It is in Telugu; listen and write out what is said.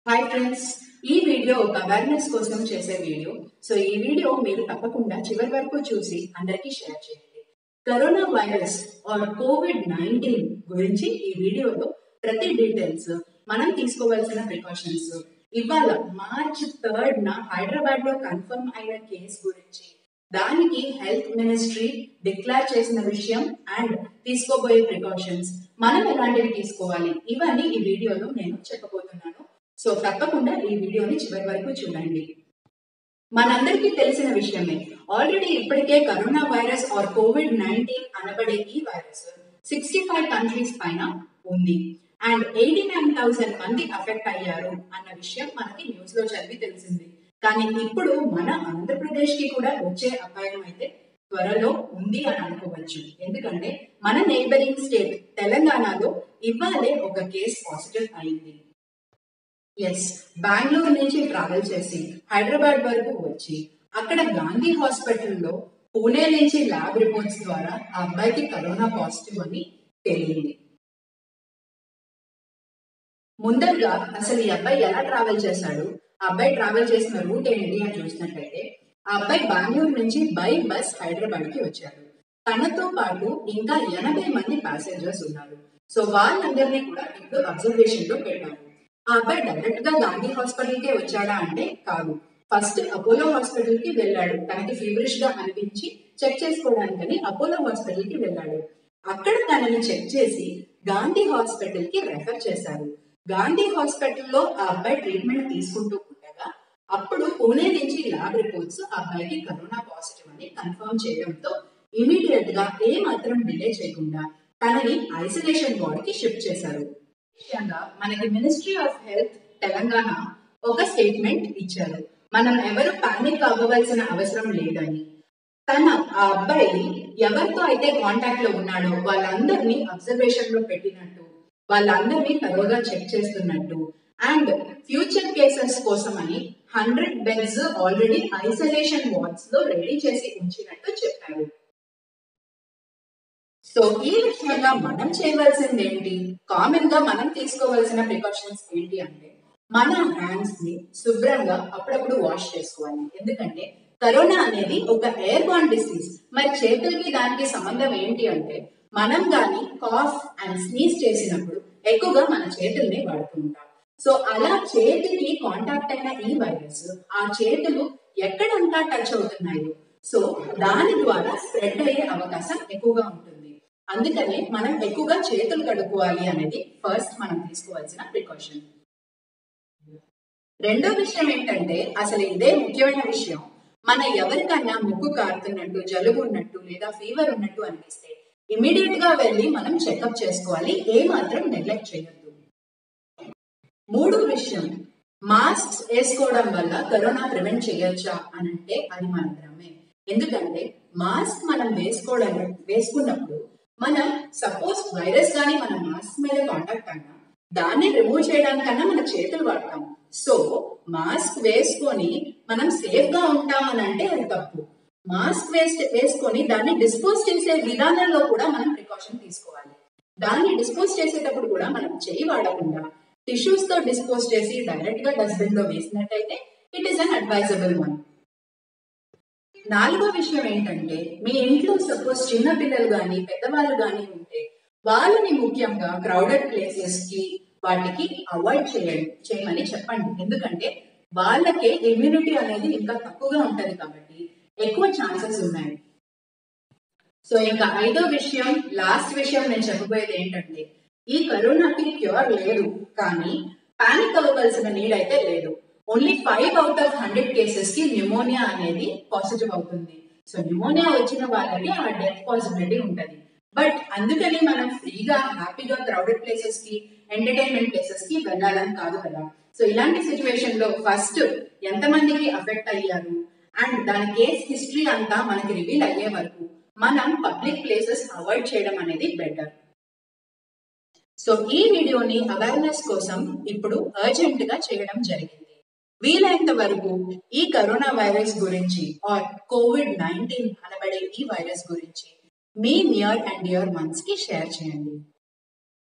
హాయ్ ఫ్రెండ్స్ ఈ వీడియో ఒక అవేర్నెస్ కోసం చేసే వీడియో సో ఈ వీడియో మీరు తప్పకుండా చివరి వరకు చూసి అందరికీ షేర్ చేయండి corona virus or covid nineteen గురించి ఈ వీడియోలో ప్రతి డీటెయిల్స్ మనం తీసుకోవాల్సిన ప్రికాషన్స్ ఇవాళ మార్చ్ థర్డ్ న హైదరాబాద్ లో కన్ఫర్మ్ అయిన కేసు గురించి దానికి హెల్త్ మినిస్ట్రీ డిక్లేర్ చేసిన విషయం అండ్ తీసుకోబోయే ప్రికాషన్స్ మనం ఎలాంటివి తీసుకోవాలి ఇవన్నీ ఈ వీడియోలో నేను చెప్పబోతున్నాను సో తప్పకుండా ఈ వీడియోని చివరి వరకు చూడండి మనందరికీ తెలిసిన విషయమే ఆల్రెడీ ఇప్పటికే corona virus or covid nineteen అనబడే ఈ వైరస్ సిక్స్టీ ఫైవ్ కంట్రీస్ పైన ఉంది అండ్ ఎయిటీ నైన్ థౌసండ్ మంది అఫెక్ట్ అయ్యారు అన్న విషయం మనకి న్యూస్ లో చదివి తెలిసింది కానీ ఇప్పుడు మన ఆంధ్రప్రదేశ్ కి కూడా వచ్చే అపాయం అయితే త్వరలో ఉంది అని అనుకోవచ్చు ఎందుకంటే మన నైబరింగ్ స్టేట్ తెలంగాణలో ఇవాళే ఒక కేసు పాజిటివ్ అయింది ఎస్ బెంగళూరు నుంచి ట్రావెల్ చేసి హైదరాబాద్ వరకు వచ్చి అక్కడ గాంధీ హాస్పిటల్లో పూణే నుంచి ల్యాబ్ రిపోర్ట్స్ ద్వారా ఆ అబ్బాయికి కరోనా పాజిటివ్ అని తేలింది ముందరగా అసలు ఈ అబ్బాయి ఎలా ట్రావెల్ చేశాడు ఆ అబ్బాయి ట్రావెల్ చేసిన రూట్ ఏంటి అని చూసినట్లయితే ఆ అబ్బాయి బెంగళూరు నుంచి బై బస్ హైదరాబాద్ కి వచ్చాడు తనతో పాటు ఇంకా ఎనభై మంది ప్యాసింజర్స్ ఉన్నారు సో వాళ్ళందరినీ కూడా ఇప్పుడు అబ్జర్వేషన్ లో పెట్టారు ఆ అబ్బాయి డైరెక్ట్ గా గాంధీ హాస్పిటల్ కే వచ్చాడా అంటే కాదు ఫస్ట్ అపోలో హాస్పిటల్ కి వెళ్ళాడు తనకి ఫీవరిష్ గా అనిపించి చెక్ చేసుకోవడానికని అపోలో హాస్పిటల్ కి వెళ్ళాడు అక్కడ తనని చెక్ చేసి గాంధీ హాస్పిటల్ కి రెఫర్ చేశారు గాంధీ హాస్పిటల్లో ఆ అబ్బాయి ట్రీట్మెంట్ తీసుకుంటూ ఉండగా అప్పుడు పూణే నుంచి ల్యాబ్ రిపోర్ట్స్ ఆ అబ్బాయికి కరోనా పాజిటివ్ అని కన్ఫర్మ్ చేయడంతో ఇమీడియట్ గా ఏ మాత్రం డిలే చేయకుండా తనని ఐసోలేషన్ వార్డ్ కి షిఫ్ట్ చేశారు ముఖ్యంగా మనకి మినిస్ట్రీ ఆఫ్ హెల్త్ తెలంగాణ ఒక స్టేట్మెంట్ ఇచ్చారు మనం ఎవరు పానిక్ అవ్వవలసిన అవసరం లేదని తన ఆ అబ్బాయి ఎవరితో అయితే కాంటాక్ట్ లో ఉన్నాడో వాళ్ళందరినీ అబ్జర్వేషన్ లో పెట్టినట్టు వాళ్ళందరినీ తరోగా చెక్ చేస్తున్నట్టు అండ్ ఫ్యూచర్ కేసెస్ కోసం అని hundred beds already isolation wards లో రెడీ చేసి ఉంచినట్టు చెప్పారు సో ఈ విషయంగా మనం చేయవలసింది ఏంటి కామన్ గా మనం తీసుకోవాల్సిన ప్రికాషన్స్ ఏంటి అంటే మన హ్యాండ్స్ ని శుభ్రంగా అప్పుడప్పుడు వాష్ చేసుకోవాలి ఎందుకంటే కరోనా అనేది ఒక ఎయిర్ బాన్ డిసీజ్ మరి చేతులకి దానికి సంబంధం ఏంటి అంటే మనం గాని కాఫ్ అండ్ స్నీజ్ చేసినప్పుడు ఎక్కువగా మన చేతుల్ని వాడుతూ ఉంటాం సో అలా చేతికి కాంటాక్ట్ అయిన ఈ వైరస్ ఆ చేతులు ఎక్కడంతా టచ్ అవుతున్నాయో సో దాని ద్వారా స్ప్రెడ్ అయ్యే అవకాశం ఎక్కువగా ఉంటుంది అందుకనే మనం ఎక్కువగా చేతులు కడుక్కోవాలి అనేది ఫస్ట్ మనం తీసుకోవాల్సిన ప్రికాషన్ రెండో విషయం ఏంటంటే అసలు ఇదే ముఖ్యమైన విషయం మన ఎవరికన్నా ముక్కు కారుతున్నట్టు జలుబు ఉన్నట్టు లేదా ఫీవర్ ఉన్నట్టు అనిపిస్తే ఇమీడియట్ గా వెళ్ళి మనం చెకప్ చేసుకోవాలి ఏ మాత్రం నెగ్లెక్ట్ చేయొద్దు మూడో విషయం మాస్క్ వేసుకోవడం వల్ల కరోనా ప్రివెంట్ చేయొచ్చా అని అంటే అది మన భ్రమే ఎందుకంటే మాస్క్ మనం వేసుకోవడం వేసుకున్నప్పుడు మనం సపోజ్ వైరస్ కానీ మన మాస్క్ మీద కాంటాక్ట్ అయినా దాన్ని రిమూవ్ చేయడానికన్నా మన చేతులు వాడతాం సో మాస్క్ వేసుకొని మనం సేఫ్ గా ఉంటామని అంటే అది తప్పు మాస్క్ వేస్ట్ వేసుకొని దాన్ని డిస్పోజ్ చేసే విధానంలో కూడా మనం ప్రికాషన్ తీసుకోవాలి దాన్ని డిస్పోజ్ చేసేటప్పుడు కూడా మనం చేయి వాడకుండా టిష్యూస్ తో డిస్పోజ్ చేసి డైరెక్ట్ గా డస్ట్బిన్ లో వేసినట్టయితే it is unadvisable one నాలుగో విషయం ఏంటంటే మీ ఇంట్లో సపోజ్ చిన్న పిల్లలు కానీ పెద్దవాళ్ళు కానీ ఉంటే వాళ్ళని ముఖ్యంగా క్రౌడెడ్ ప్లేసెస్ కి వాటికి అవాయిడ్ చేయండి చేయమని చెప్పండి ఎందుకంటే వాళ్ళకే ఇమ్యూనిటీ అనేది ఇంకా తక్కువగా ఉంటది కాబట్టి ఎక్కువ ఛాన్సెస్ ఉన్నాయి సో ఇంకా ఐదో విషయం లాస్ట్ విషయం నేను చెప్పబోయేది ఏంటంటే ఈ కరోనాకి క్యూర్ లేదు కానీ పానిక్ అవ్వవలసిన నీడ్ అయితే లేదు only five out of hundred cases కి న్యూమోనియా అనేది పాజిటివ్ అవుతుంది సో న్యూమోనియా వచ్చిన వాళ్ళకి ఆ డెత్ పాసిబిలిటీ ఉంటది బట్ అందుకని మనం ఫ్రీగా హ్యాపీగా క్రౌడెడ్ ప్లేసెస్ కి ఎంటర్టైన్మెంట్ ప్లేసెస్ కి వెళ్ళాలని కాదు కదా సో ఇలాంటి సిచ్యువేషన్ లో ఫస్ట్ ఎంతమందికి అఫెక్ట్ అయ్యారు అండ్ దాని కేస్ హిస్టరీ అంతా మనకి రివీల్ అయ్యే వరకు మనం పబ్లిక్ ప్లేసెస్ అవాయిడ్ చేయడం అనేది బెటర్ సో ఈ వీడియోని అవేర్నెస్ కోసం ఇప్పుడు అర్జెంట్ గా చేయడం జరిగింది వీలైనంత వరకు ఈ కరోనా వైరస్ గురించి ఆర్ కోవిడ్ నైన్టీన్ అనబడే ఈ వైరస్ గురించి మీ నియర్ అండ్ డియర్ వన్స్ కి షేర్ చేయండి